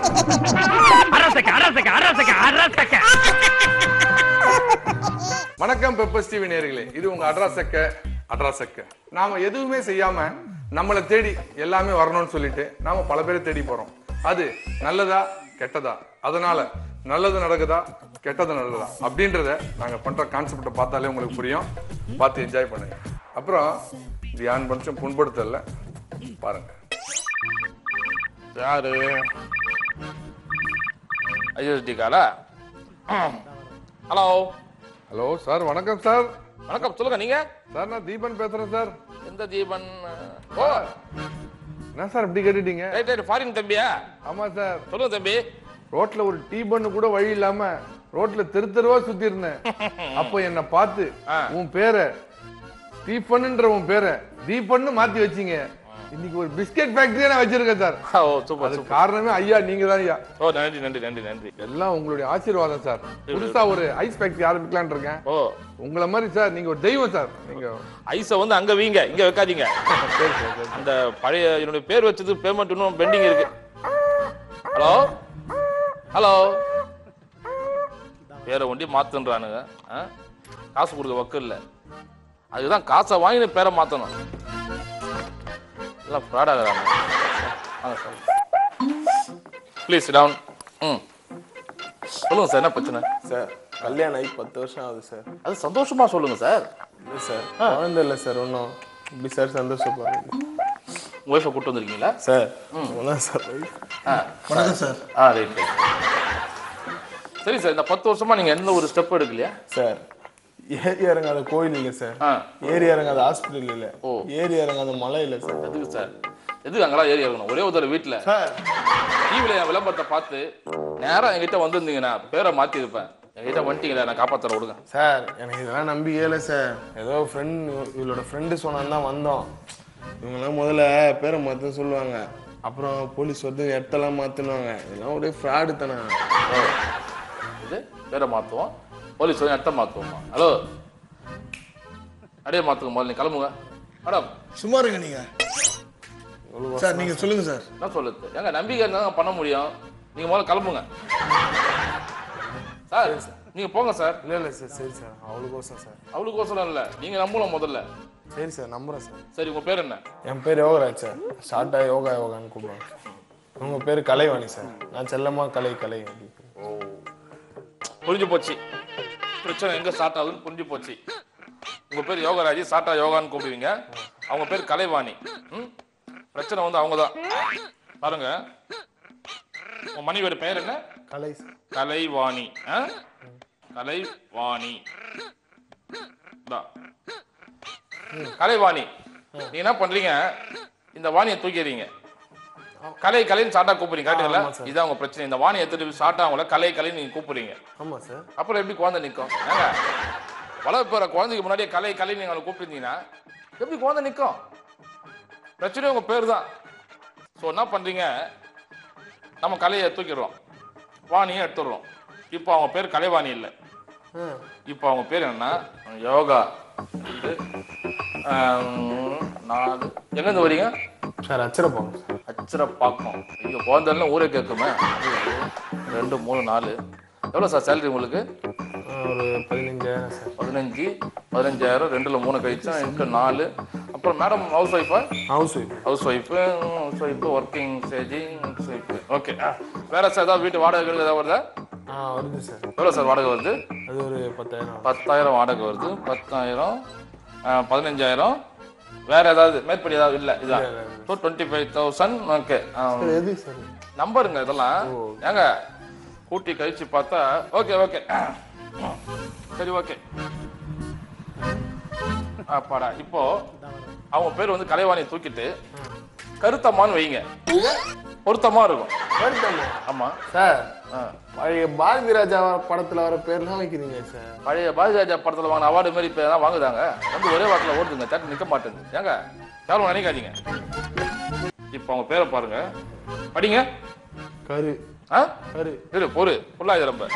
அரசக்க அரசக்க அரசக்க அரசக்க வணக்கம் peppers TV நேர்களே இது உங்க அட்ராசக்க அட்ராசக்க நாம எதுவுமே செய்யாம நம்மளை தேடி எல்லாமே வரணும்னு சொல்லிட்டு நாம பல பேரை தேடி போறோம் அது நல்லதா கெட்டதா அதனால நல்லது நடக்குதா கெட்டது நடக்குதா அப்படின்றத நாங்க பண்ற கான்செப்டை பார்த்தாலே உங்களுக்கு புரியும் பார்த்து என்ஜாய் பண்ணுங்க அப்புறம் இது யான் பஞ்சம் புண்படுத்தல பாருங்க யாரு ஐஎஸ்டி காலா ஹலோ ஹலோ சார் வணக்கம் சார் வணக்கம் சொல்லுங்க நீங்க சார் நான் தீபன் பேசுறேன் சார் எந்த தீபன் ஓ என்ன சார் இப்படி கேட்டுட்டீங்க ரைட் ரைட் ஃபாரின் தம்பியா ஆமா சார் சொல்லுங்க தம்பி ரோட்ல ஒரு டீ பண்ணு கூட வழி இல்லாம ரோட்ல தெரு தெருவா சுத்தி இருந்தேன் அப்ப என்ன பார்த்து ஆ. உன் பேரை தீபன்னுன்ற உன் பேரை தீபன்னு மாத்தி வச்சீங்க இன்னைக்கு ஒரு பிஸ்கெட் ஃபேக்டரியா நான் வச்சிருக்கேன் சார் ஓ சூப்பர் அது சூப்பர் காரணமே ஐயா நீங்க தான் ஐயா ஓ நன்றி நன்றி நன்றி நன்றி எல்லாம் உங்களுடைய ஆசீர்வாதம் சார் புதுசா ஒரு ஐஸ் ஃபேக்டரி ஆரம்பிக்கலாம்னு இருக்கேன் ஓ உங்களை மாதிரி சார் நீங்க ஒரு தெய்வம் சார் நீங்க ஐஸை வந்து அங்க வீங்க இங்க வைக்காதீங்க சரி சார் சரி அந்த பழைய என்னுடைய பேர் வச்சது பேமெண்ட் இன்னும் பெண்டிங் இருக்கு ஹலோ ஹலோ பேரை ஒண்டி மாத்துன்றானுங்க ஆ? காசு கொடுக்க வக்கு இல்ல அதுதான் காசை வாங்கி பேரை மாத்தணும் எல்லாம் ஃப்ராட் ஆகுறாங்க வாங்க சார் ப்ளீஸ் டவுன் ம் சொல்லுங்க சார் என்ன பிரச்சனை சார் கல்யாணம் ஆகி பத்து வருஷம் ஆகுது சார் அது சந்தோஷமா சொல்லுங்க சார் இல்லை சார் குழந்தை இல்லை சார் ஒன்றும் இப்படி சார் சந்தோஷப்படுறது உங்க ஒய்ஃபை கூட்டு வந்திருக்கீங்களா சார் ஒன்றா சார் wife. ஆ வணக்கம் சார் ஆ ரைட் ரைட் சரி சார் இந்த பத்து வருஷமா நீங்க எந்த ஒரு ஸ்டெப் எடுக்கலையா சார் ஏரி இறங்காத கோயில் இல்லை சார் ஆ ஏரி இறங்காத ஹாஸ்பிட்டல் இல்லை ஓ. ஏரி இறங்காத மலை இல்லை சார் எதுக்கு சார் எதுக்கு அங்கெல்லாம் ஏறி இறங்கணும் ஒரே ஒரு தடவை வீட்டில் சார் டிவியில் என் விளம்பரத்தை பார்த்து நேரா என்கிட்ட வந்திருந்தீங்கன்னா பேரை மாத்தி இருப்பேன் என்கிட்ட வந்துட்டீங்களா நான் காப்பாத்துற விடுங்க சார் எனக்கு இதெல்லாம் நம்பிக்கையே இல்லை சார் ஏதோ ஃப்ரெண்ட் இவளோட ஃப்ரெண்டு சொன்னான் தான் வந்தோம் இவங்கெல்லாம் முதல்ல பேரை மாற்ற சொல்லுவாங்க அப்புறம் போலீஸ் வந்து இடத்தெல்லாம் மாற்றினுவாங்க இதெல்லாம் ஒரே ஃப்ராடு தானே இது பேரை மாத்துவோம் போலீஸ் வந்து இடத்த மாத்துவோமா ஹலோ அடையே மாத்துங்க முதல்ல நீ கிளம்புங்க மேடம் சும்மா இருங்க நீங்க சார் நீங்க சொல்லுங்க சார் என்ன சொல்லுது ஏங்க நம்பிக்கை இருந்தால் பண்ண முடியும் நீங்க முதல்ல கிளம்புங்க சார் நீங்க போங்க சார் இல்லை இல்லை சார் சரி சார் அவ்வளோக்கோசம் சார் அவளுக்கோசரம் இல்லை நீங்க நம்பணும் முதல்ல சரி சார் நம்புறேன் சார் சரி உங்க பேர் என்ன என் பேர் யோகராஜ் சார் ஷார்ட்டாக யோகா யோகான்னு கூப்பிடுவாங்க உங்கள் பேர் கலைவாணி சார் நான் செல்லமாக கலை கலை அப்படி புரிஞ்சு போச்சு பிரச்சனை எங்க ஸ்டார்ட் ஆகுதுன்னு புரிஞ்சு போச்சு உங்க பேர் யோகராஜ் சாட்டா யோகான்னு கூப்பிடுவீங்க அவங்க பேர் கலைவாணி ம்? பிரச்சனை வந்து அவங்க தான் பாருங்க உங்க மனைவியோட பெயர் என்ன கலை சார் கலைவாணி ஆ? கலைவாணி இந்தா. கலைவாணி நீங்க என்ன பண்றீங்க இந்த வாணியை தூக்கிறீங்க கலை கலைன்னு சாட்டா கூப்பிடுறீங்க கரெக்டுங்களா ஆமா சார். இதான் உங்க பிரச்சனை இந்த வாணியை எடுத்துட்டு சாட்டா அவங்கள கலை கலைன்னு நீங்க கூப்பிடுறீங்க ஆமாம் சார் அப்புறம் எப்படி குழந்தை நிற்கும் ஏங்க வளர்ப்பு போற குழந்தைக்கு முன்னாடியே கலை கலை நீங்க அவங்களை கூப்பிட்டுருந்தீங்கன்னா எப்படி குழந்தை நிற்கும் பிரச்சனை உங்க பேர் தான் ஸோ என்ன பண்றீங்க நம்ம கலையை தூக்கிடுறோம் வாணியை எடுத்துடுறோம் இப்போ அவங்க பேர் கலைவாணி இல்லை இப்போ அவங்க பேர் என்னன்னா யோகா இது ஆம், நாலு எங்கேருந்து வரீங்க சார் அச்சரை போங்க சார் அச்சரப்பாக்கம் இங்கே குழந்தைலாம் ஊரே கேட்குமே ரெண்டு மூணு நாலு எவ்வளோ சார் சேலரி உங்களுக்கு ஆ, ஒரு பதினஞ்சாயிரம் சார் பதினஞ்சு பதினஞ்சாயிரம் ரெண்டுல மூணு கழிச்சா இன்ட்டு நாலு அப்புறம் மேடம் ஹவுஸ் ஒய்ஃபா housewife housewife housewife working staging housewife okay வேற சார் ஏதாவது வீட்டு வாடகை ஏதாவது வருதா ஆ வருது சார் எவ்வளோ சார் வாடகை வருது அது ஒரு பத்தாயிரம் பத்தாயிரம் வாடகை வருது பத்தாயிரம் ஆ, பதினஞ்சாயிரம் வேற ஏதாவது மேற்படி ஏதாவது இல்லை இதான் இல்ல, இல்ல. So twenty five thousand okay sir எது சார் நம்பருங்க இதெல்லாம் ஏங்க கூட்டி கழிச்சு பார்த்தா ஓகே ஓகே சரி ஓகே அப்பாடா இப்போ அவங்க பேர் வந்து கலைவாணி தூக்கிட்டு கருத்தம்மான்னு வைங்க பொருத்தமா இருக்கும் வருத்தமா ஆமா சார் ஆ. பழைய பாரதி ராஜா படத்துல வர பேர்லாம் வைக்கிறீங்க சார் பழைய பாரதிராஜா படத்துல வாங்கின அவார்டு மாதிரி இப்போ தான் வாங்குதாங்க வந்து ஒரே வாரத்தில் ஓடுதுங்க தேட்டர் நிற்க மாட்டேங்குது ஏங்க யாரும் நினைக்காதீங்க இப்போ அவங்க பேரை பாருங்க படிங்க கரு ஆ கரு இரு பொறு புல்லாயுது ரொம்ப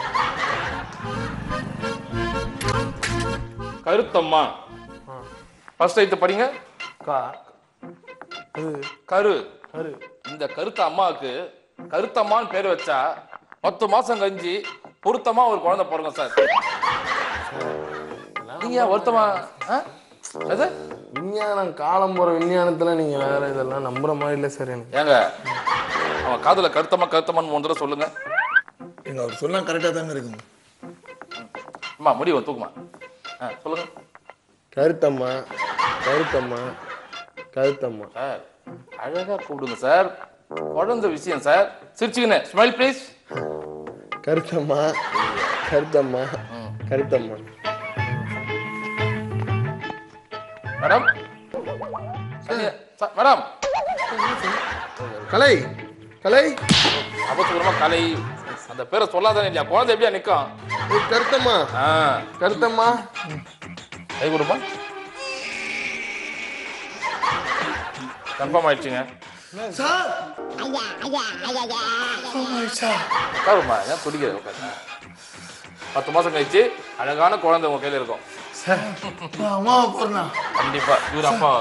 கருத்தம்மா ஆ ஃபர்ஸ்ட் ஐத்து படிங்க கா கரு கரு கரு இந்த கருத்த அம்மாவுக்கு கருத்தம்மான்னு பேர் வச்சா பத்து மாசம் கழிஞ்சு பொருத்தமா ஒரு குழந்தை பிறக்கும் சார் நீங்க ஏன் வருத்தமா ஆ? எது விஞ்ஞானம் காலம் போற விஞ்ஞானத்துல நீங்க வேற இதெல்லாம் நம்புற மாதிரி இல்ல சார் எனக்கு ஏங்க அவன் காதுல கருத்தமா கருத்தமான்னு மூணு தடவை சொல்லுங்க எங்க அவர் சொன்னா கரெக்டா தாங்க இருக்குங்க அம்மா முடிவு தூக்குமா ஆ, சொல்லுங்க கருத்தம்மா கருத்தம்மா கருத்தம்மா சார் அழகா கூப்பிடுங்க சார் குழந்தை விஷயம் சார் சிரிச்சுக்கின்னு smile please Karuthamma Karuthamma Karuthamma madam madam Kalai Kalai அபசகுரமா கலை அந்த பேரை சொல்லாதானே இல்லையா குழந்தை எப்படியா நிக்கும் ஏய், கருத்தம்மா ஆ கருத்தம்மா கை கொடுப்பா கன்ஃபார்ம் ஆயிடுச்சுங்க சார் உட்காருமா ஏன் துடிக்கிற உட்காரு பத்து மாசம் கழிச்சு அழகான குழந்தை உங்க கையில இருக்கும் நான் அம்மாவை போறேண்ணா கண்டிப்பா இவர் அப்பா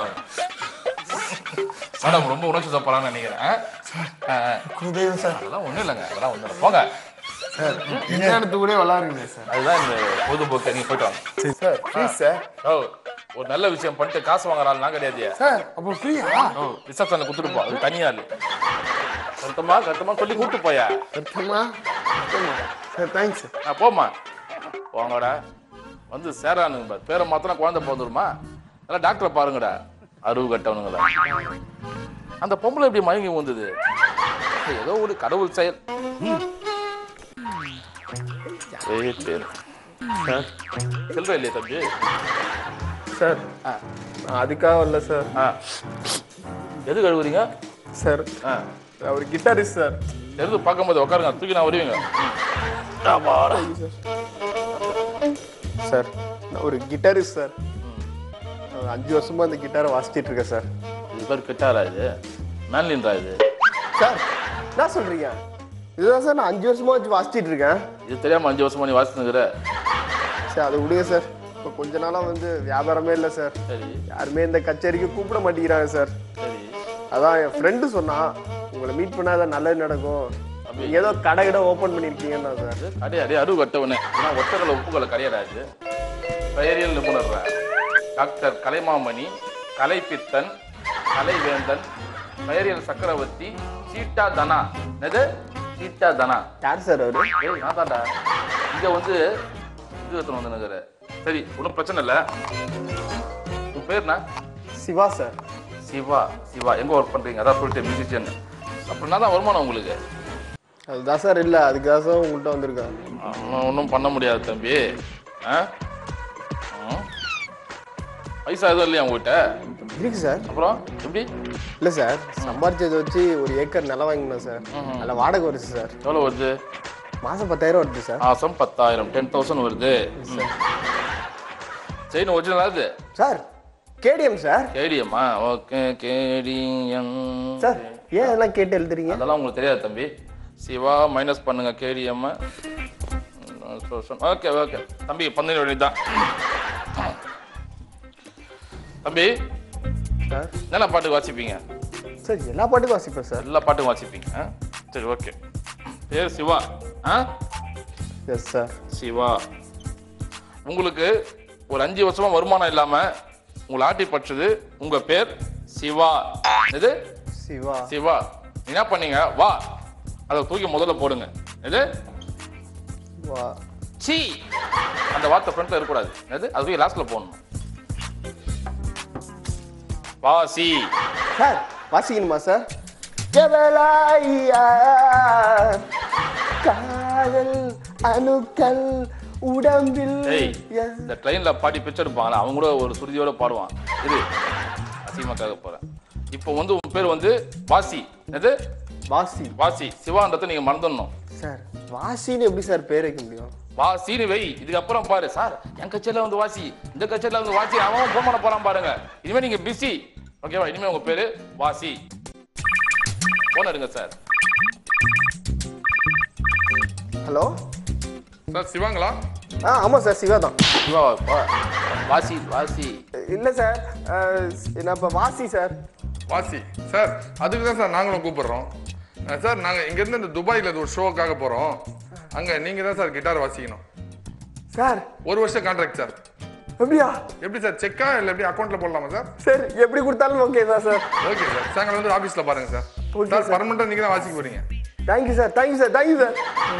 மேடம் ரொம்ப உணர்ச்சி தப்பலான்னு நினைக்கிறேன் ஆ, ஆ. குருதேவன் சார் அதெல்லாம் ஒண்ணும் இல்லைங்க அதெல்லாம் ஒண்ணும் இல்லை போங்க சார் விஞ்ஞானத்து கூட விளாடுங்க சார் அதுதான் இந்த பொழுதுபோக்கு நீங்க போயிட்டு வாங்க சரி சார் ப்ளீஸ் சார் ஓ ஒரு நல்ல விஷயம் பண்ணிட்டு காசு வாங்குற ஆள் நான் கிடையாது சார் அப்போ ஃப்ரீயா ஓ ரிசப்ஷன்ல கொடுத்துட்டு போ அது தனியா இல்லை கருத்தமா கருத்தமா சொல்லி கூப்பிட்டு போயா Karuthamma Karuthamma sir thanks sir நான் போமா போங்கடா வந்து சேரானுங்க பாரு பேரை மாத்திரம் குழந்தை பிறந்துருமா எல்லாம் டாக்டரை பாருங்கடா அருவு கட்டவனுங்களா அந்த பொம்பளை எப்படி மயங்கி வந்தது ஏதோ ஒரு கடவுள் செயல் ம். ஏய், பேர் சார் செல்வா இல்லையா தம்பி சார் ஆ. நான் அதுக்காக வரல சார் ஆ எது கழுவுறீங்க சார் ஆ அவர் கிட்டாரிஸ்ட் சார் எடுத்து பார்க்கும்போது உட்காருங்க தூக்கி நான் வருவீங்க சார் நான் ஒரு கிட்டாரிஸ்ட் சார் நான் அஞ்சு வருஷமா அந்த கிட்டாரை வாசிச்சிட்டு இருக்கேன் சார் இது பேர் கிட்டாரா இது மேன்லின்றா இது சார் என்ன சொல்றீங்க இதுதான் சார் நான் அஞ்சு வருஷமா வச்சு வாசிச்சிட்டு இருக்கேன் இது தெரியாம அஞ்சு வருஷமா நீ வாசிச்சுங்கிற சார் அதை விடுங்க சார் இப்போ கொஞ்ச நாளா வந்து வியாபாரமே இல்லை சார் சரி யாருமே இந்த கச்சேரிக்கு கூப்பிட மாட்டேங்கிறாங்க சார் சரி அதான் என் ஃப்ரெண்டு சொன்னான் உங்களை மீட் பண்ணாதான் நல்லது நடக்கும் நீங்க ஏதோ கடை கடை ஓப்பன் பண்ணியிருக்கீங்கன்னா சார் அடே அடே அடு கட்டவனே ஏன்னா ஒட்டக்கலை உப்புகளை கிடையாது பெயரியல் நிபுணர் டாக்டர் கலைமாமணி கலைப்பித்தன் கலைவேந்தன் பெயரியல் சக்கரவர்த்தி சீட்டா தனா என்னது சீட்டா தனா யார் சார் அவரு ஏய் நான் தான்டா இங்க வந்து இது எடுத்துன்னு வந்து நகர சரி ஒன்றும் பிரச்சனை இல்லை உன் பேர் என்ன சிவா சார் சிவா சிவா எங்க ஒர்க் பண்றீங்க அதான் சொல்லிட்டு மியூசிஷியன் அப்படின்னா தான் வருமானம் உங்களுக்கு அதுதான் சார் இல்லை அதுக்காக சார் உங்கள்கிட்ட வந்திருக்கேன் ஒன்றும் பண்ண முடியாது தம்பி ஆ ம். பைசா எதுவும் இல்லையா உங்ககிட்ட இருக்கு சார் அப்புறம் எப்படி இல்லை சார் சம்பாரிச்சதை வச்சு ஒரு ஏக்கர் நிலம் வாங்கினேன் சார் அதில் வாடகை வருது சார் எவ்வளோ வருது மாதம் பத்தாயிரம் வருது சார் மாதம் பத்தாயிரம் டென் தௌசண்ட் வருது செயின் ஒரிஜினலா இது சார் கேடிஎம் சார் கேடிஎம்மா ஓகே கேடிஎம் சார் ஏன் அதெல்லாம் கேட்டு எழுதுறீங்க அதெல்லாம் உங்களுக்கு தெரியாது தம்பி சிவா மைனஸ் பண்ணுங்க கேடிஎம் ஓகே ஓகே தம்பி பந்தய வழி தான் தம்பி சார் என்னென்ன பாட்டுக்கு வாசிப்பீங்க சார் எல்லா பாட்டுக்கும் வாசிப்பேன் சார் எல்லா பாட்டுக்கும் வாசிப்பீங்க ஆ? சரி ஓகே பேர் சிவா ஆ எஸ் சார் சிவா உங்களுக்கு ஒரு அஞ்சு வருஷமா வருமானம் இல்லாம உங்களை ஆட்டி பற்றுது உங்க பேர் சிவா இது சிவா சிவா நீ என்ன பண்ணீங்க வா அதை தூக்கி முதல்ல போடுங்க இது வா சி அந்த வார்த்தை ஃப்ரண்ட்ல இருக்கக்கூடாது எது அது தூக்கி லாஸ்ட்ல போடணும் வா சி சார் வாசிக்கணுமா சார் ஜபலாயா காதல் அணுக்கள் உடம்பில் ஏய் எஸ். இந்த ட்ரெயின்ல பாடி பிச்சை எடுப்பாங்களா அவங்க கூட ஒரு சுருதியோட பாடுவான் இது அசிங்கமாக்காக போறேன் இப்போ வந்து உன் பேர் வந்து வாசி எது வாசி வாசி சிவான்றதை நீங்க மறந்துடணும் சார் வாசின்னு எப்படி சார் பேர் வைக்க முடியும் வாசின்னு வை இதுக்கப்புறம் பாரு சார் என் கட்சியில வந்து வாசி இந்த கட்சியில வந்து வாசி அவன் ஃபோன் பண்ண போறான் பாருங்க இனிமே நீங்க பிஸி ஓகேவா இனிமே உங்க பேரு வாசி போன் எடுங்க சார் ஹலோ சார் சிவாங்களா ஆ ஆமாம் சார் சிவா தான் சிவாவா இப்போ வாசி வாசி இல்லை சார் அஹ், நான் இப்போ வாசி சார் வாசி சார் அதுக்கு தான் சார் நாங்களும் கூப்பிடுறோம் அஹ் சார் நாங்க இங்க இருந்து இந்த துபாயில ஒரு ஷோக்காக போறோம் அங்க நீங்க தான் சார் கிட்டார் வாசிக்கணும் சார் ஒரு வருஷம் கான்ட்ராக்ட் சார் அப்படியா எப்படி சார் செக்கா இல்ல எப்படி அக்கௌண்ட்ல போடலாமா சார் சார் எப்படி கொடுத்தாலும் ஓகே தான் சார் ஓகே சார் சாயங்காலம் வந்து ஆபீஸ்ல பாருங்க சார் Okay, சார் sir. பர்மனண்டா நீங்க தான் வாசிக்க போறீங்க thank you sir thank you sir thank you sir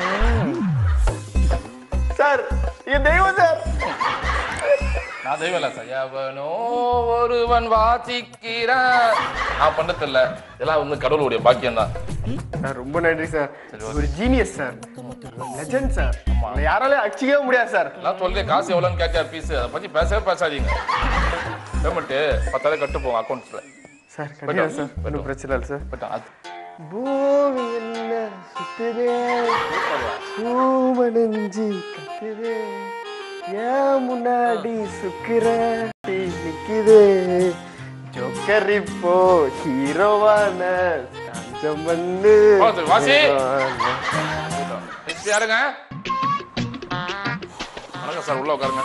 sir என் தெய்வம் சார் நான் தெய்வம் இல்லை சார் எவனோ ஒருவன் வாசிக்கிறான் நான் பண்ணது இல்ல இதெல்லாம் வந்து கடவுளுடைய பாக்கியம் தான் சார் ரொம்ப நன்றி சார் ஒரு ஜீனியஸ் சார் லெஜண்ட் சார் உங்களை யாராலையும் அடிச்சிக்கவே முடியாது சார் நான் சொல்லி காசு எவ்வளோன்னு கேட்க ஃபீஸ் அதை பத்தி பேசவே பேசாதீங்க பேமெண்ட்டு பத்தாயிரம் கட்டு போங்க அக்கௌண்ட்ஸ்ல சார் கண்டிப்பா சார் ஒன்றும் பிரச்சனை இல்லை சார் பட் அது பூமி என்ன சுத்துதே பூமணிஞ்சி கத்துதே ஏன் முன்னாடி சுக்கிர நிக்குதே ஜோக்கர் இப்போ ஹீரோவான காஞ்சம் வந்து வாசி, வாசி. நெக்ஸ்ட் யாருங்க வணக்கம் சார் உள்ள உட்காருங்க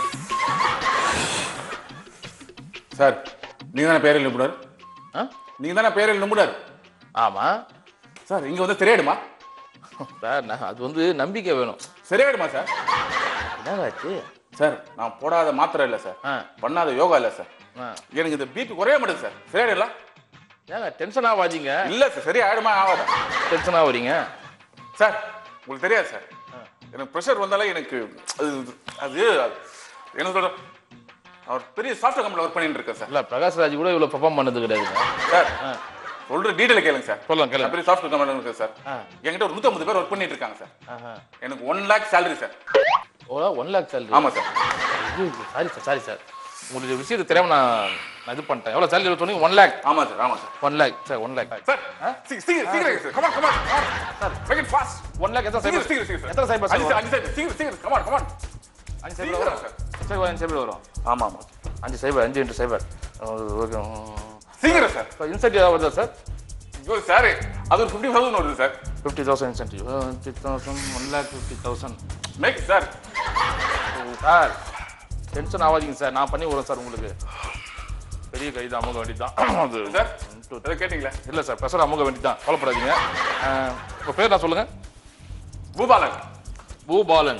சார் நீங்க தானே பேரல் நிபுணர் ஆ? நீங்க தானே பேரல் நிபுணர் ஆமா சார் இங்க வந்து சரியாயிடுமா சார் நான் அது வந்து நம்பிக்கை வேணும் சரியாயிடுமா சார் என்னதாச்சு சார் நான் போடாத மாத்திரை இல்லை சார் ஆ. பண்ணாத யோகா இல்லை சார் ஆ. எனக்கு இந்த பிபி குறைய மாட்டேது சார் சரியாயிடல ஏங்க டென்ஷன் ஆகாதீங்க இல்ல சார் சரியாயிடுமா ஆகாதா டென்ஷன் ஆகுறீங்க சார் உங்களுக்கு தெரியாது சார் எனக்கு ப்ரெஷர் வந்தாலே எனக்கு அது அது என்ன சொல்ற அவர் பெரிய சாஃப்ட்வேர் கம்பெனியில் ஒர்க் பண்ணிட்டு இருக்கேன் சார் இல்ல பிரகாஷ் ராஜ் கூட இவ்வளவு பெர்ஃபார்ம் பண்ணது கிடையாதுங்க சார் சொல்ற டீட்டெயில் கேளுங்க சார் சொல்லுங்க, கேளுங்க. நான் பெரிய சாஃப்ட்வேர் கம்பெனியில் இருக்கேன் சார் என்கிட்ட ஒரு நூற்றம்பது பேர் ஒர்க் பண்ணிட்டு இருக்காங்க சார் எனக்கு one lakh salary sir oh one lakh salary ஆமா sir sorry sir sorry sir உங்களுக்கு விஷயத்தை தெரியாம நான் நான் இது பண்ணிட்டேன் எவ்வளோ சேலரி சொன்னீங்க ஒன் லேக் ஆமா சார் ஆமா sir one lakh sir one lakh sir சீ- சீக்கிரம் சீக்கிரம் sir come on come on sir make it fast one lakh எத்தனை சீக்கிரம் சைபர் சீக்கிரம் சீக்கிரம் எத்தனை சைபர் அஞ்சு சார் அஞ்சு சைபர் சீக்கிரம் சீக்கிரம் கமான் கமான் அஞ்சு சைபர் சீக்கிரம் வரும் சார் சரி அஞ்சு சைபர் வரும் ஆமா ஆமா அஞ்சு சைபர் அஞ்சு இன்ட்டு சைபர் ஓகே சீக்கிரம் சார் இப்போ இன்சென்டிவ் ஏதாவது வருதா சார் ஐயோ சார் அது ஒரு ஃபிஃப்டி தௌசண்ட் வருது sir fifty thousand incentive fifty thousand one lakh fifty thousand make sir sir tension ஆகாதீங்க சார் நான் பண்ணி விடுறேன் சார் உங்களுக்கு பெரிய கை தான் அமுக வேண்டியது தான் அது சார் அதை கேட்டீங்களா இல்லை சார் ப்ரெஷர் அமுக வேண்டியது தான் கவலைப்படாதீங்க உங்கள் பேர் நான் சொல்லுங்கள் பூபாலன் பூபாலன்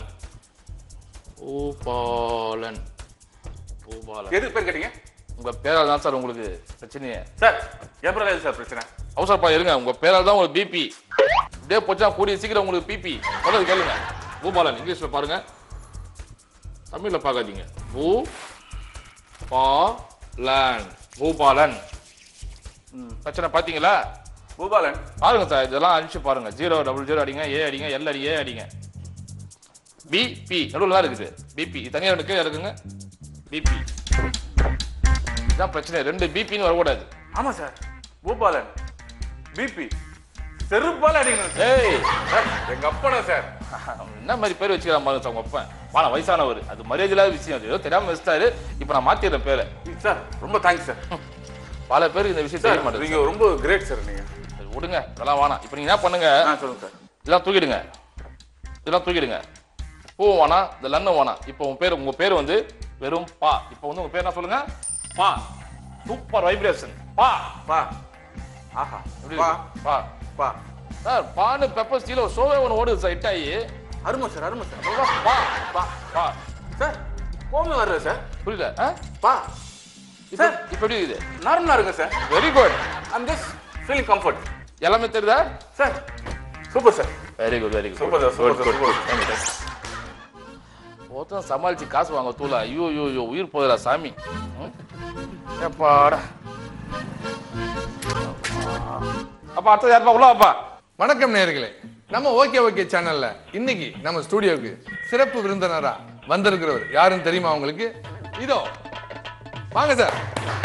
பூபாலன் பூபாலன் எதுக்கு பேர் கேட்டீங்க உங்க பேரால் தான் சார் உங்களுக்கு பிரச்சனையே சார் என் பிறகு சார் பிரச்சனை அவசரப்பா இருங்க உங்க பேரால் தான் உங்களுக்கு பிபி இப்படியே போச்சா கூடிய சீக்கிரம் உங்களுக்கு பிபி சொல்றது கேளுங்க பூபாலன் இங்கிலீஷ்ல பாருங்க தமிழ்ல பார்க்காதீங்க பூ பாலன் பூபாலன் ம், பிரச்சனை பாத்தீங்களா பூபாலன் பாருங்க சார் இதெல்லாம் அடிச்சு பாருங்க ஜீரோ டபுள் ஜீரோ அடிங்க ஏ அடிங்க எல் அடி ஏ அடிங்க பிபி நடுவில் தான் இருக்குது பிபி தனியாக ரெண்டு கீழே இருக்குங்க பிபி இதுதான் பிரச்சனை ரெண்டு பிபின்னு வரக்கூடாது ஆமா சார் பூபாலன் பிபி செருப்பால அடிக்கணும் சார் ஏய் சார், எங்க அப்பனா சார் என்ன மாதிரி பேர் வச்சுக்கலாம் பாருங்க சார் உங்க அப்பன் வாணா வயசானவர் அது மரியாதை இல்லாத விஷயம் அது ஏதோ தெரியாம வச்சுட்டாரு இப்போ நான் மாத்திடுறேன் பேரை சார் ரொம்ப தேங்க்ஸ் சார் பல பேருக்கு இந்த விஷயம் தெரிய சார் மாட்டேங்குது நீங்க ரொம்ப கிரேட் சார் நீங்க சரி, விடுங்க இதெல்லாம் வேணாம் இப்போ நீங்க என்ன பண்ணுங்க ஆ சொல்லுங்க சார் இதெல்லாம் தூக்கிடுங்க இதெல்லாம் தூக்கிடுங்க பூவும் வேணாம் இந்த லன்னும் வேணாம் இப்போ உங்க பேர் உங்க பேர் வந்து வெறும் பா இப்போ வந்து உங்க பேர் என்ன சொல்லுங்க பா சூப்பர் வைப்ரேஷன் பா பா ஆஹா எப்படி பா இருக்கு? பா பா சார் பானு பெப்பர் ஸ்டீல ஒரு ஷோவே ஒன்று ஓடுது சார் ஹிட் ஆகி அருமை சார் அருமை சார் அதுதான் பா பா பா சார் கோபம் வர்றது சார் புரியல ஆ? பா இப்போ சார். இப்போ எப்படி இருக்குது நார்மலா இருங்க sir very good I'm just feeling comfort எல்லாமே தெரியுதா sir super sir very good very good super sir super sir super ஒருத்தன் சமாளிச்சு காசு வாங்க தூளா ஐயோ ஐயோ ஐயோ உயிர் போதுடா சாமி ம்? எப்பாடா அப்பா அடுத்தது யாருப்பா உள்ள வாப்பா வணக்கம் நேயர்களே நம்ம ஓகே ஓகே சேனல்ல இன்னைக்கு நம்ம ஸ்டூடியோக்கு சிறப்பு விருந்தினரா வந்திருக்கிறவர் யாருன்னு தெரியுமா உங்களுக்கு இதோ வாங்க சார்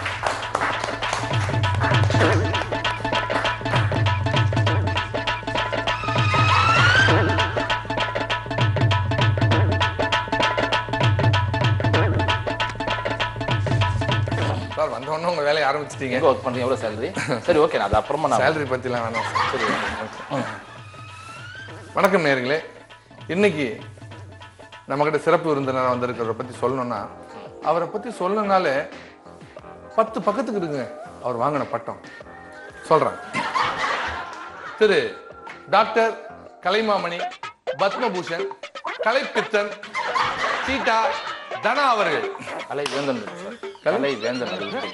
சார் வந்த உடனே உங்க வேலையை ஆரம்பிச்சிட்டீங்க எங்க ஒர்க் பண்றீங்க எவ்வளவு சேலரி சரி ஓகே நான் அது அப்புறமா நான் சேலரி பத்திலாம் வேணாம் சார். சரி okay. வணக்கம் நேயர்களே இன்னைக்கு நம்மகிட்ட சிறப்பு விருந்தினராக வந்திருக்கிறவரை பத்தி சொல்லணும்னா அவரை பத்தி சொல்லணும்னாலே பத்து பக்கத்துக்கு இருக்குங்க அவர் வாங்கின பட்டம் சொல்றேன் திரு டாக்டர் கலைமாமணி பத்மபூஷன் கலைப்பித்தன் சீட்டா தனா அவர்கள் கலை வேந்தன் சார் கலை வேந்தன் அது இருக்கு.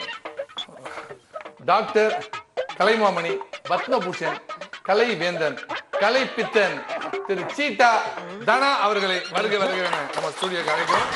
டாக்டர் கலைமாமணி பத்மபூஷன் கலை வேந்தன் கலைப்பித்தன் திரு சீட்டா தனா அவர்களை வருக வருக என நம்ம ஸ்டூடியோக்கு அழைக்கிறோம்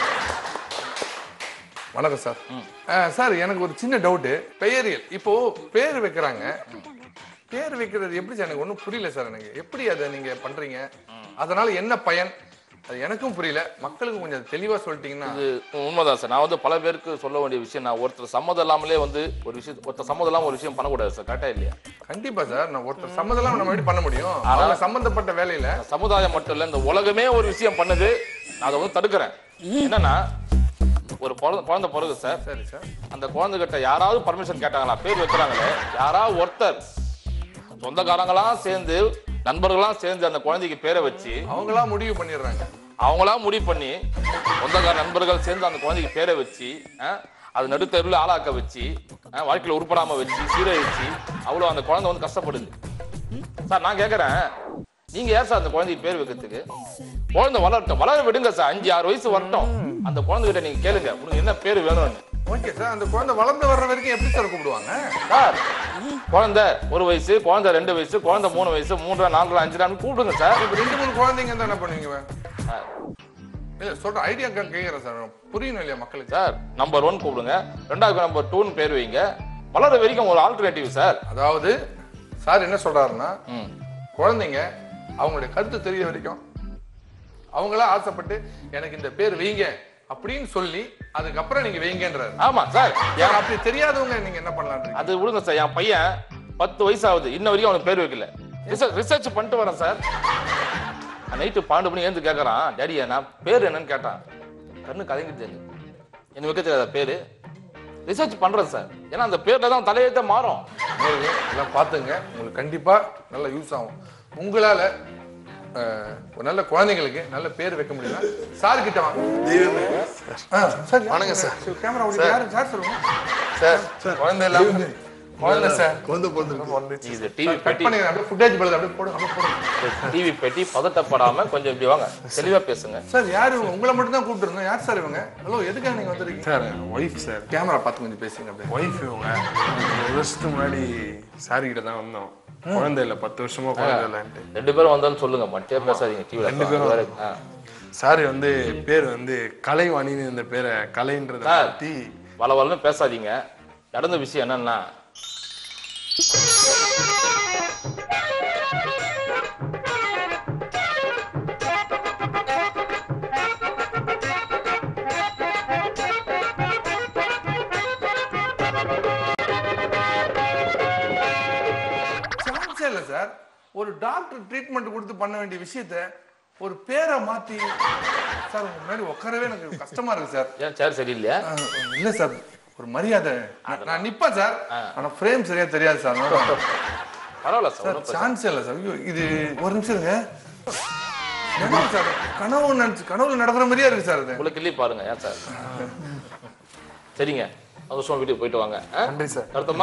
வணக்கம் சார் அஹ், சார் எனக்கு ஒரு சின்ன டவுட்டு பெயரியல் இப்போ பேர் வைக்கிறாங்க பேர் வைக்கிறது எப்படி சார் எனக்கு ஒன்றும் புரியல சார் எனக்கு எப்படி அதை நீங்க பண்றீங்க அதனால என்ன பயன் அது எனக்கும் புரியல மக்களுக்கும் கொஞ்சம் தெளிவா சொல்லிட்டீங்கன்னா இது உண்மைதான் சார் நான் வந்து பல பேருக்கு சொல்ல வேண்டிய விஷயம் நான் ஒருத்தர் சம்மதம் இல்லாமலே வந்து ஒரு விஷயம் ஒருத்தர் சம்மதம் இல்லாம ஒரு விஷயம் பண்ணக்கூடாது சார் கரெக்டா இல்லையா கண்டிப்பா சார் நான் ஒருத்தர் சம்மதம் நம்ம எப்படி பண்ண முடியும் அவங்க சம்பந்தப்பட்ட வேலையில சமுதாயம் மட்டும் இல்ல இந்த உலகமே ஒரு விஷயம் பண்ணுது நான் அதை வந்து தடுக்கிறேன் என்னன்னா ஒரு குழந்தை குழந்தை பிறகு சார் சரி சார் அந்த குழந்தைகிட்ட யாராவது பர்மிஷன் கேட்டாங்களா பேர் வைக்கிறாங்களே யாராவது ஒருத்தர் சொந்தக்காரங்களாம் சேர்ந்து நண்பர்களாம் சேர்ந்து அந்த குழந்தைக்கு பேரை வச்சு அவங்களா முடிவு பண்ணிடுறாங்க அவங்களா முடிவு பண்ணி சொந்தக்கார நண்பர்கள் சேர்ந்து அந்த குழந்தைக்கு பேரை வச்சு அஹ், அது நடுத்தருவில் ஆளாக்க வச்சு அஹ், வாழ்க்கையில உருப்படாம வச்சு சீரழிச்சு அவ்வளோ அந்த குழந்தை வந்து கஷ்டப்படுது சார் நான் கேட்கறேன் நீங்க யார் சார் அந்த குழந்தைக்கு பேர் வைக்கிறதுக்கு குழந்தை வளரட்டும் வளர விடுங்க சார் அஞ்சு ஆறு வயசு வரட்டும் அந்த குழந்தைகிட்ட நீங்க கேளுங்க உனக்கு என்ன பேர் வேணும்னு ஓகே சார் அந்த குழந்தை வளர்ந்து வர்ற வரைக்கும் எப்படி சார் கூப்பிடுவாங்க சார் குழந்தை ஒரு வயசு குழந்தை ரெண்டு வயசு குழந்தை மூணு வயசு மூன்றரை நாலரை அஞ்சு கூப்பிடுங்க சார் இப்ப ரெண்டு மூணு குழந்தைங்க இருந்தா என்ன பண்ணுவீங்க சார், இல்ல சொல்ற ஐடியா கேக்குறேன் சார் புரியணும் இல்லையா மக்களுக்கு சார் நம்பர் ஒன் கூப்பிடுங்க ரெண்டாவது நம்பர் டூன்னு பேர் வைங்க வளர வரைக்கும் ஒரு ஆல்டர்னேட்டிவ் சார் அதாவது சார் என்ன சொல்றாருன்னா ம் குழந்தைங்க அவங்களுடைய கருத்து தெரிய வரைக்கும் அவங்களா ஆசைப்பட்டு எனக்கு இந்த பேர் வைங்க அப்படின்னு சொல்லி அதுக்கப்புறம் நீங்க வைங்கன்றாரு ஆமா சார் ஏன் அப்படி தெரியாதவங்க நீங்க என்ன பண்ணலாம் அது விடுங்க சார் என் பையன் பத்து வயசு ஆகுது இன்ன வரைக்கும் அவனுக்கு பேர் வைக்கல ரிசர்ச் பண்ணிட்டு வரேன் சார் நைட்டு பன்னெண்டு மணி ஏந்து கேட்கறான் டேடியா நான் பேர் என்னன்னு கேட்டான் கண்ணு கலங்கிட்டு எனக்கு வைக்க தெரியாத பேரு ரிசர்ச் பண்றேன் சார் ஏன்னா அந்த பேர்ல தான் தலையெழுத்த மாறும் நேயர்களே, எல்லாம் பார்த்துங்க உங்களுக்கு கண்டிப்பா நல்ல யூஸ் ஆகும் உங்களால அஹ், ஒரு நல்ல குழந்தைங்களுக்கு நல்ல பேர் வைக்க முடியுமா சார் கிட்ட வாங்க ஆ, சார் வணக்கம் சார். கேமரா ஓடி யாரு சார் சொல்லுங்க சார் குழந்தை இல்லாம குழந்தை சார் குழந்தை பிறந்திருக்கு இது டிவி கட் பெட்டி பண்ணுங்க அப்படியே ஃபுட்டேஜ் பழுது அப்படியே போடுங்க அப்படியே போடுங்க டிவி பெட்டி பதட்டப்படாம கொஞ்சம் இப்படி வாங்க தெளிவா பேசுங்க சார் யார் இவங்க உங்களை மட்டும் தான் கூப்பிட்டு இருந்தோம் யார் சார் இவங்க ஹலோ எதுக்காக நீங்க வந்திருக்கீங்க சார் ஒய்ஃப் சார் கேமரா பார்த்து கொஞ்சம் பேசுங்க அப்படியே ஒய்ஃப் இவங்க ஒரு வருஷத்துக்கு முன்னாடி சாரி கிட்ட தான் வந்தோம் குழந்தை இல்லை பத்து வருஷமா குழந்தை இல்லைன்ட்டு ரெண்டு பேரும் வந்தாலும் சொல்லுங்க மட்டியா பேசாதீங்க ரெண்டு பேரும் டிவில சாரி வந்து பேர் வந்து கலைவாணின்னு இந்த பேரை கலைன்றத சார். மாத்தி வள வளன்னு பேசாதீங்க நடந்த விஷயம் என்னன்னா சான்ஸே இல்லை சார் ஒரு டாக்டர் ட்ரீட்மெண்ட் கொடுத்து பண்ண வேண்டிய விஷயத்த ஒரு பேரை மாத்தி சார் உங்க முன்னாடி உட்காரவே எனக்கு கஷ்டமா இருக்கு சார் ஏன் சேர் சரியில்லையா அஹ், இல்ல சார் ஒரு மரியாதை நான் நான் நிப்பேன் சார் ஆனா ஃப்ரேம் சரியா தெரியாது சார் பரவாயில்ல சார் சார் ஒண்ணும் பிரச்சனை சான்ஸ் இல்லை சார் ஐயோ இது ஒரு நிமிஷம் இருங்க நிஜமா சார் கனவு நினைச்சு கனவுல நடக்கிற மாதிரியா இருக்கு சார் அது உங்களுக்கு இல்லி பாருங்க ஏன் சார் சரிங்க அவசரம் வீட்டுக்கு போயிட்டு வாங்க ஆ? நன்றி சார் கருத்தம்மா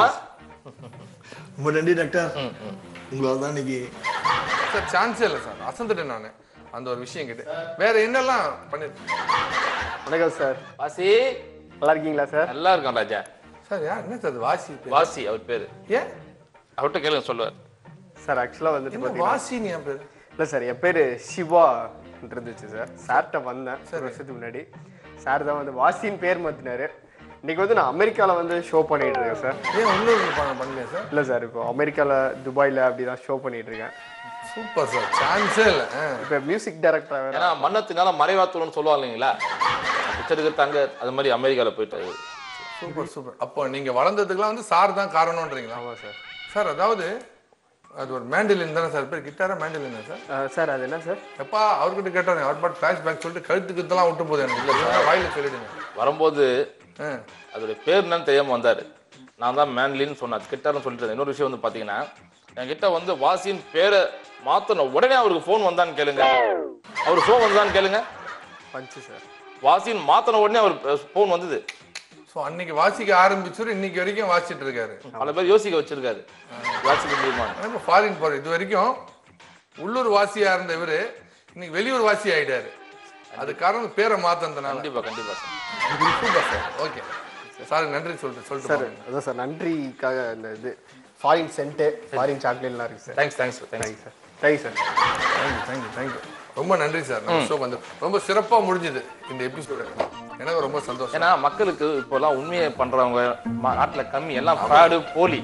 ரொம்ப நன்றி டாக்டர் உங்களால தான் இன்னைக்கு சார் சான்ஸே இல்லை சார் அசந்துட்டேன் நான் அந்த ஒரு விஷயம் கிட்ட வேற என்னெல்லாம் பண்ணிருக்கேன் வணக்கம் சார் வாசி நல்லா இருக்கீங்களா சார் நல்லா இருக்கான் ராஜா சார் யார் என்ன சார் அது வாசி பேர்? வாசி அவர் பேரு ஏன் அவர்கிட்ட கேளுங்க சொல்லுவார் சார் ஆக்சுவலாக வந்துட்டு என்ன பார்த்தீங்கன்னா வாசின்னு என் பேர் இல்லை சார் என் பேர் சிவா இருந்துச்சு சார் சார்கிட்ட வந்தேன் ஒரு வருஷத்துக்கு முன்னாடி சார் தான் வந்து வாசின்னு பேர் மாற்றினாரு இன்னைக்கு வந்து நான் அமெரிக்காவில் வந்து ஷோ பண்ணிட்டு இருக்கேன் சார் ஏன் உள்ளூர் பண்ணலையா சார் இல்லை சார் இப்போ அமெரிக்காவில் துபாயில் அப்படி தான் ஷோ பண்ணிட்டு இருக்கேன் சூப்பர் சார் சான்ஸே இல்லை இப்போ மியூசிக் டைரக்டர் வேற ஏன்னா மன்னத்தினால மறைவாத்துவம்னு சொல்லுவாங்க இல்லைங்களா பிக்சர் எடுத்தாங்க அது மாதிரி அமெரிக்கால போயிட்டாரு சூப்பர் சூப்பர் அப்போ நீங்க வளர்ந்ததுக்குலாம் வந்து சார் தான் காரணம்ன்றீங்களா ஆமாம் சார் சார் அதாவது அது ஒரு மேண்டலின் தானே சார் பேர் கிட்டாரா மேண்டலின் சார் அஹ் சார் அது என்ன சார் எப்பா அவர்கிட்ட கேட்டாரு அவர் பாட் ஃபிளாஷ் பேக் சொல்லிட்டு கழுத்துக்கு இதெல்லாம் விட்டு போகுது எனக்கு இல்லை வாயில சொல்லிடுங்க வரும்போது ஆ. அதோட பேர் என்னன்னு தெரியாம வந்தாரு நான் தான் மேன்லின்னு சொன்னேன் கிட்டார்னு சொல்லிட்டு இருந்தேன். இன்னொரு விஷயம் வந்து பாத்தீங்கன்னா என்கிட்ட வந்து வாசியின் பேரை மாத்தன உடனே அவருக்கு ஃபோன் வந்தான்னு கேளுங்க அவர் ஃபோன் வந்தான்னு கேளுங்க பஞ்சு சார் வாசின் மாத்தன உடனே அவர் ஃபோன் வந்தது ஸோ அன்னைக்கு வாசிக்க ஆரம்பிச்சவர் இன்னைக்கு வரைக்கும் வாசிட்டு இருக்காரு பல பேர் யோசிக்க வச்சிருக்காரு வாசிக்க முடியுமா ஆனா இப்போ ஃபாரின் போற இது வரைக்கும் உள்ளூர் வாசியா இருந்த இவரு இன்னைக்கு வெளியூர் வாசி ஆயிட்டாரு அது காரணம் பேரை மாத்தந்தனால கண்டிப்பா கண்டிப்பா sir super sir okay sir நன்றி சொல்லிட்டு சொல்லிட்டு சார் போங்க. அதான் சார் நன்றிக்காக இந்த இது ஃபாரின் சென்ட்டு ஃபாரின் சாக்லேட்லாம் இருக்கு sir thanks thanks thanks sir thank you sir thank you thank you thank you ரொம்ப நன்றி சார் நம்ம ஷோ வந்து ரொம்ப சிறப்பா முடிஞ்சது இந்த எபிசோடு எனக்கு ரொம்ப சந்தோஷம் ஏன்னா மக்களுக்கு இப்போலாம் உண்மையை பண்றவங்க ம- நாட்டுல கம்மி எல்லாம் ஃப்ராடு போலி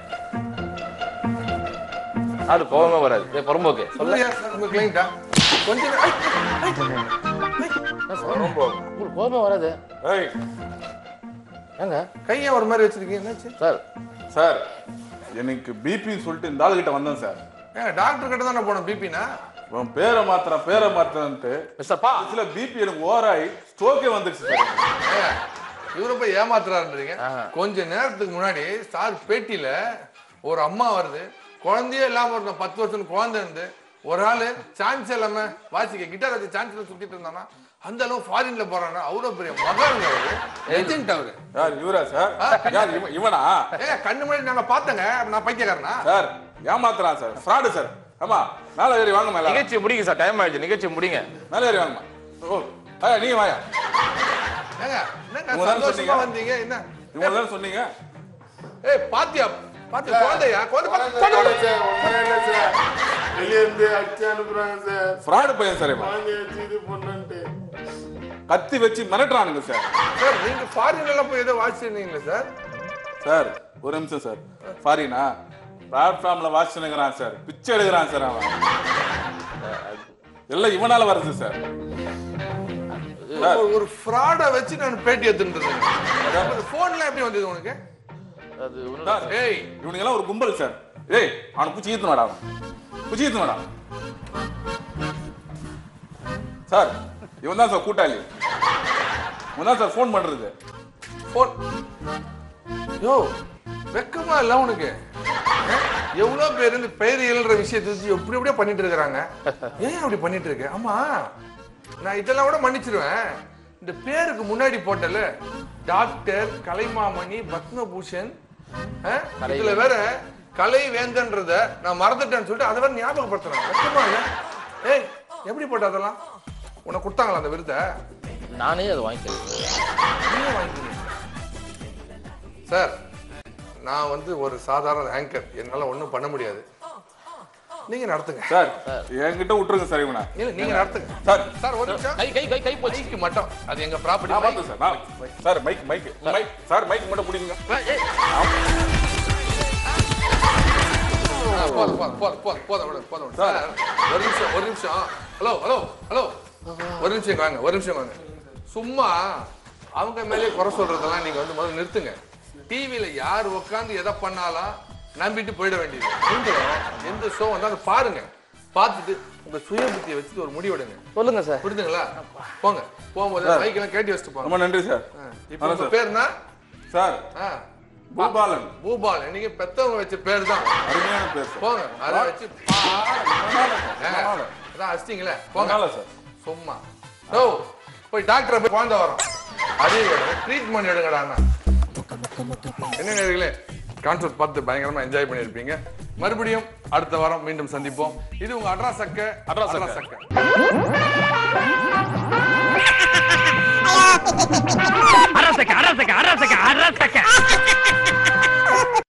ஃப்ராடு கோவமே வராது ஏய், புறம்போக்கு சொல்ல சொல்லுங்க சார் உங்க கிளைண்டா கொஞ்சம் ஐ, ஐ, உங்களுக்கு கோவமே வராது ஏய் ஏங்க கையை ஒரு மாதிரி வச்சிருக்கீங்க என்னாச்சு சார் சார் எனக்கு பிபின்னு சொல்லிட்டு இந்த ஆளுகிட்ட வந்தேன் சார் ஏங்க டாக்டர் கிட்ட தானே போனோம் பிபினா உன் பேரை மாத்திரம் பேரை மாத்திரன்ட்டு மிஸ்டர் பா சில பிபி எனக்கு ஓவராய் ஸ்ட்ரோக்கே வந்துருச்சு சார் ஏங்க, இவரை போய் ஏமாத்துறாருன்றீங்க கொஞ்ச நேரத்துக்கு முன்னாடி சார் பேட்டியில ஒரு அம்மா வருது குழந்தையே இல்லாம இருந்த பத்து வருஷம் குழந்தை இருந்து ஒரு ஆளு சான்ஸ் இல்லாம வாசிக்க கிட்டார் வச்சு சான்ஸ்ல சுத்திட்டு இருந்தானா அந்த அளவு ஃபாரின்ல போறானா அவ்வளவு பெரிய மகன் அவரு ஏஜென்ட் அவரு யார் இவரா சார் யார் இவன் இவனா ஏங்க கண்ணு முன்னாடி நாங்க பார்த்தங்க நான் பைத்தியக்காரனா சார் ஏமாத்துறான் சார் ஃப்ராடு சார் ஆமா மேல ஏறி வாங்க மேல நிகழ்ச்சி முடிங்க சார் டைம் ஆயிடுச்சு நிகழ்ச்சி முடிங்க மேல ஏறி வாங்கம்மா ஓ ஏய், நீங்க வாயா ஏங்க என்னங்க உங்க தானே சந்தோஷமா சொன்னீங்க? வந்தீங்க என்ன இவங்க தானே சொன்னீங்க ஏய் பாத்தியா பாத்தியா குழந்தையா குழந்தை பாத்து- குழந்தை குழந்தை. சார் ஒன்றும் இல்லை சார் வெளியே இருந்து அடிச்சு அனுப்புறாங்க சார் ஃப்ராடு பையன் சார் இவன் வாங்கி வச்சு இது பண்ணுன்ட்டு கத்தி வச்சு மிரட்டுறானுங்க சார் சார் நீங்க ஃபாரின்ல எல்லாம் போய் ஏதோ வாசிச்சிருந்தீங்களா சார் சார் ஒரு நிமிஷம் சார் ஃபாரினா பிளாட்ஃபார்ம்ல வாசிச்சுனுங்கிறான் சார் பிச்சை எடுக்கிறான் சார் அவன் எல்லாம் இவனால வருது சார் ஒரு- ஒரு ஃப்ராட வச்சு நான் பேட்டி எடுத்துட்டு இருந்தேன் போன்ல எப்படி வந்தது உனக்கு அது ஒண்ணும் சார், ஏய் இவனுங்க எல்லாம் ஒரு கும்பல் சார் ஏய் அவனை குச்சி ஈத்துனடா அவன் குச்சி ஈத்துனடா சார் இவன் தான் சார் கூட்டாளி இவன் தான் சார் ஃபோன் பண்றது போன் யோ வெக்கமா இல்ல உனக்கு அஹ், எவ்வளவு பேர் இந்த பெயர் எழுற விஷயத்தை வச்சு எப்படி எப்படியோ பண்ணிட்டு இருக்கிறாங்க ஏன் அப்படி பண்ணிட்டு இருக்க ஆமா நான் இதெல்லாம் கூட மன்னிச்சிருவேன் இந்த பேருக்கு முன்னாடி போட்டல டாக்டர் கலைமாமணி பத்மபூஷன் அஹ், இதுல வேற கலை வேந்தன்றத நான் மறந்துட்டேன்னு சொல்லிட்டு அதை வேற ஞாபகப்படுத்துறேன் வெக்கமா இல்ல ஏய் எப்படி போட்ட அதெல்லாம் உனக்கு கொடுத்தாங்களா அந்த விருதை நானே அதை வாங்கிக்கிறேன் நீங்க வாங்கிக்கிறீங்க. சார் நான் வந்து ஒரு சாதாரண ஆங்கர் என்னால ஒண்ணும் பண்ண முடியாது நீங்க நடத்துங்க சார் என்கிட்ட விட்டுருங்க சார் இவனை இல்ல நீங்க நடத்துங்க சார் சார் ஒரு நிமிஷம் கை கை கை கை போச்சு மைக்கு மட்டும் அது எங்க நான் ப்ராப்பர்ட்டி பார்த்தேன் சார் நான் sir mike mike mike sir mike மட்டும் பிடிங்க போதும் போதும் போதும் போதும் போதும் விடு, போதும் விடு. சார் ஒரு நிமிஷம் ஒரு நிமிஷம் ஹலோ ஹலோ ஹலோ ஒரு நிமிஷம் வாங்க ஒரு நிமிஷம் வாங்க சும்மா அவங்க மேலே குறை சொல்றதெல்லாம் நீங்க வந்து முதல்ல நிறுத்துங்க டிவியில யார் உட்காந்து எதை பண்ணாலும் நம்பிட்டு போயிட வேண்டியது நீங்களும் எந்த ஷோ வந்தாலும் பாருங்க பார்த்துட்டு உங்க சுய புத்தியை வச்சுட்டு ஒரு முடிவெடுங்க சொல்லுங்க சார் புரியுதுங்களா போங்க போகும்போது மைக்கெல்லாம் கேட்டி வச்சுட்டு போங்க ரொம்ப நன்றி சார் இப்போ உங்க பேர்னா சார் ஆ, பூபாலன் பூபால் இன்னைக்கு பெத்தவங்க வச்ச பேர் தான் அருமையான பேர் சார் போங்க அதை வச்சு அதான் அடிச்சிங்களே போங்க அதனால சார் சும்மா ஓ போய் டாக்டரை போய் குழந்தை வரோம் அதே ட்ரீட்மெண்ட் எடுங்கடா அண்ணா. என்ன நேர்களே கான்சர்ட் பார்த்து பயங்கரமா என்ஜாய் பண்ணியிருப்பீங்க மறுபடியும் அடுத்த வாரம் மீண்டும் சந்திப்போம் இது உங்க அட்ரா சக்க அட்ரா சக்க. சக்க அரசக்க அரசக்க அரசக்க அரசக்க